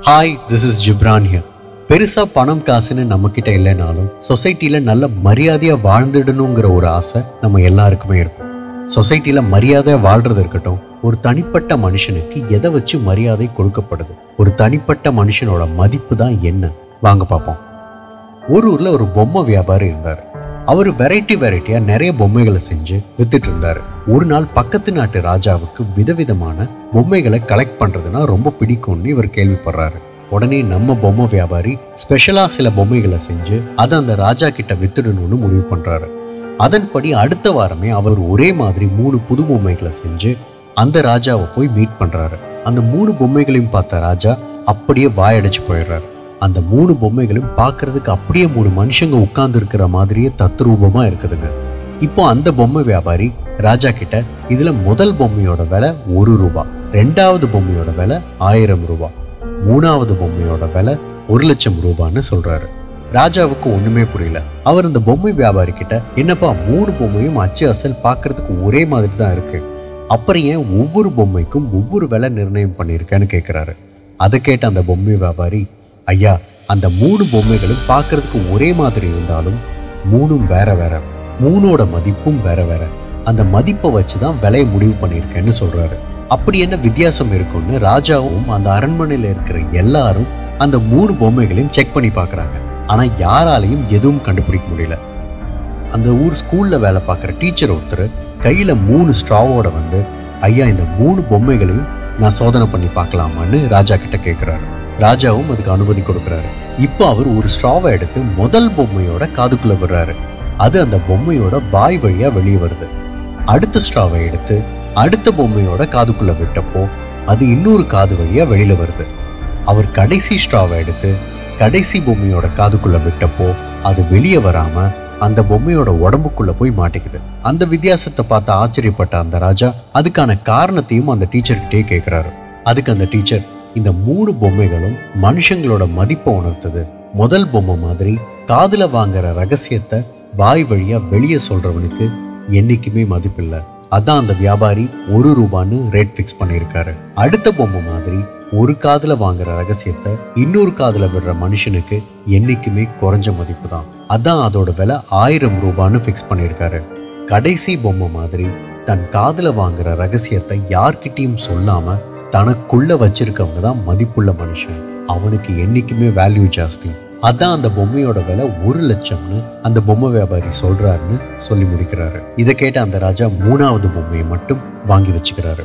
hi this is Ghibran here பெருசா பணம் காசுன்னு நம்ம கிட்ட இல்லைனாலும் சொசைட்டில நல்ல மரியாதையா வாழ்ந்துடணுங்கிற ஒரு ஆசை நம்ம எல்லாருக்குமே இருக்கும் சொசைட்டில மரியாதையா வாழ்றது இருக்கட்டும் ஒரு தனிப்பட்ட மனுஷனுக்கு எதை வச்சு மரியாதை கொடுக்கப்படுது ஒரு தனிப்பட்ட மனுஷனோட மதிப்பு தான் என்ன வாங்க பார்ப்போம் ஒரு ஊர்ல ஒரு பொம்மை வியாபாரி இருந்தார் அவர் வெரைட்டி வெரைட்டியா நிறைய பொம்மைகளை செஞ்சு வித்துட்டு இருந்தாரு ஒரு நாள் பக்கத்து நாட்டு ராஜாவுக்கு விதவிதமான பொம்மைகளை கலெக்ட் பண்றதுன்னா ரொம்ப பிடிக்கும்னு இவர் கேள்விப்படுறாரு உடனே நம்ம பொம்மை வியாபாரி ஸ்பெஷலா சில பொம்மைகளை செஞ்சு அதை அந்த ராஜா கிட்ட வித்துடணும்னு முடிவு பண்றாரு அதன்படி அடுத்த வாரமே அவர் ஒரே மாதிரி மூணு புது பொம்மைகளை செஞ்சு அந்த ராஜாவை போய் மீட் பண்றாரு அந்த மூணு பொம்மைகளையும் பார்த்த ராஜா அப்படியே வாயடைச்சு போயிடுறாரு அந்த மூணு பொம்மைகளும் பார்க்கிறதுக்கு அப்படியே மூணு மனுஷங்க உட்கார்ந்து இருக்கிற மாதிரியே தத்ரூபமா இருக்குதுங்க இப்போ அந்த பொம்மை வியாபாரி ராஜா கிட்ட இதுல முதல் பொம்மையோட விலை ஒரு ரூபா ரெண்டாவது பொம்மையோட விலை ஆயிரம் ரூபாய் மூணாவது பொம்மையோட விலை ஒரு லட்சம் ரூபான்னு சொல்றாரு ராஜாவுக்கு ஒண்ணுமே புரியல அவர் இந்த பொம்மை வியாபாரி கிட்ட என்னப்பா மூணு பொம்மையும் அச்சு அசல் பார்க்கிறதுக்கு ஒரே மாதிரி தான் இருக்கு அப்புறம் ஏன் ஒவ்வொரு பொம்மைக்கும் ஒவ்வொரு விலை நிர்ணயம் பண்ணியிருக்கேன்னு கேட்குறாரு அதை கேட்ட அந்த பொம்மை வியாபாரி ஐயா அந்த மூணு பொம்மைகளும் பார்க்கிறதுக்கு ஒரே மாதிரி இருந்தாலும் மூணும் வேற வேற மூணோட மதிப்பும் வேற வேற அந்த மதிப்பை வச்சு தான் விலையை முடிவு பண்ணியிருக்கேன்னு சொல்றாரு அப்படி என்ன வித்தியாசம் இருக்கும்னு ராஜாவும் அந்த அரண்மனையில் இருக்கிற எல்லாரும் அந்த மூணு பொம்மைகளையும் செக் பண்ணி பார்க்கறாங்க ஆனா யாராலையும் எதுவும் கண்டுபிடிக்க முடியல அந்த ஊர் ஸ்கூல்ல வேலை பார்க்குற டீச்சர் ஒருத்தர் கையில மூணு ஸ்ட்ராவோட வந்து ஐயா இந்த மூணு பொம்மைகளையும் நான் சோதனை பண்ணி பார்க்கலாமான்னு ராஜா கிட்ட கேட்குறாரு ராஜாவும் அதுக்கு அனுமதி கொடுக்குறாரு இப்போ அவர் ஒரு ஸ்ட்ராவை எடுத்து முதல் பொம்மையோட காதுக்குள்ள விடுறாரு அது அந்த பொம்மையோட வாய் வழியா வெளியே வருது அடுத்த ஸ்ட்ராவை எடுத்து அடுத்த பொம்மையோட காதுக்குள்ள விட்டப்போ அது இன்னொரு காது வழியா வெளியில வருது அவர் கடைசி ஸ்ட்ராவை எடுத்து கடைசி பொம்மையோட காதுக்குள்ள விட்டப்போ அது வெளியே வராம அந்த பொம்மையோட உடம்புக்குள்ள போய் மாட்டிக்குது அந்த வித்தியாசத்தை பார்த்து ஆச்சரியப்பட்ட அந்த ராஜா அதுக்கான காரணத்தையும் அந்த டீச்சர்கிட்டயே கேட்குறாரு அதுக்கு அந்த டீச்சர் இந்த மூணு பொம்மைகளும் மனுஷங்களோட மதிப்பை உணர்த்துது முதல் பொம்மை மாதிரி காதுல வாங்குற ரகசியத்தை வாய் வழியா வெளியே சொல்றவனுக்கு என்னைக்குமே மதிப்பில்லை அதான் அந்த வியாபாரி ஒரு ரூபான்னு ரேட் ஃபிக்ஸ் பண்ணியிருக்காரு அடுத்த பொம்மை மாதிரி ஒரு காதுல வாங்குற ரகசியத்தை இன்னொரு காதுல விடுற மனுஷனுக்கு என்னைக்குமே குறைஞ்ச மதிப்பு தான் அதான் அதோட விலை ஆயிரம் ரூபான்னு ஃபிக்ஸ் பண்ணியிருக்காரு கடைசி பொம்மை மாதிரி தன் காதுல வாங்குற ரகசியத்தை யார்கிட்டயும் சொல்லாம தனக்குள்ள வச்சிருக்கவங்க தான் மதிப்புள்ள மனுஷன் அவனுக்கு என்னைக்குமே வேல்யூ ஜாஸ்தி அதான் அந்த பொம்மையோட விலை ஒரு லட்சம்னு அந்த பொம்மை வியாபாரி சொல்றாருன்னு சொல்லி முடிக்கிறாரு இதை கேட்ட அந்த ராஜா மூணாவது பொம்மையை மட்டும் வாங்கி வச்சுக்கிறாரு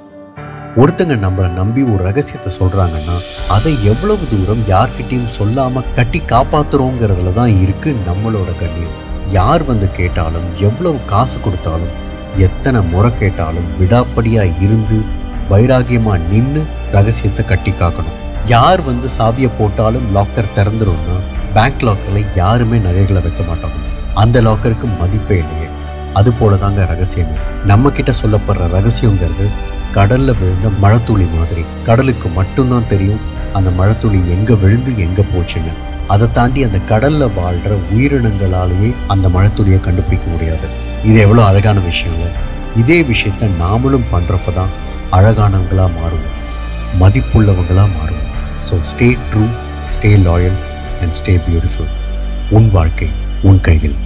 ஒருத்தங்க நம்மளை நம்பி ஒரு ரகசியத்தை சொல்றாங்கன்னா அதை எவ்வளவு தூரம் யார்கிட்டயும் சொல்லாம கட்டி காப்பாத்துறோங்கிறதுல தான் இருக்கு நம்மளோட கண்ணியம் யார் வந்து கேட்டாலும் எவ்வளவு காசு கொடுத்தாலும் எத்தனை முறை கேட்டாலும் விடாப்படியா இருந்து வைராகியமா நின்னு ரகசியத்தை கட்டி காக்கணும் யார் வந்து சாவியை போட்டாலும் லாக்கர் திறந்துரும்னா பேங்க் லாக்கர்ல யாருமே நகைகளை வைக்க மாட்டாங்க அந்த லாக்கருக்கு மதிப்பே இல்லையே அது போல தாங்க ரகசியமே நம்ம கிட்ட சொல்லப்படுற ரகசியங்கிறது கடல்ல விழுந்த மழைத்துளி மாதிரி கடலுக்கு மட்டும்தான் தெரியும் அந்த மழைத்துளி எங்க விழுந்து எங்க போச்சுன்னு அதை தாண்டி அந்த கடல்ல வாழ்ற உயிரினங்களாலேயே அந்த மழைத்துளியை கண்டுபிடிக்க முடியாது இது எவ்வளோ அழகான விஷயம் இல்லை இதே விஷயத்த நாமளும் பண்றப்ப தான் அழகானவங்களா மாறுவோம் மதிப்புள்ளவங்களா மாறுவோம் so stay true stay loyal and stay beautiful உன் வாழ்க்கை உன் கையில்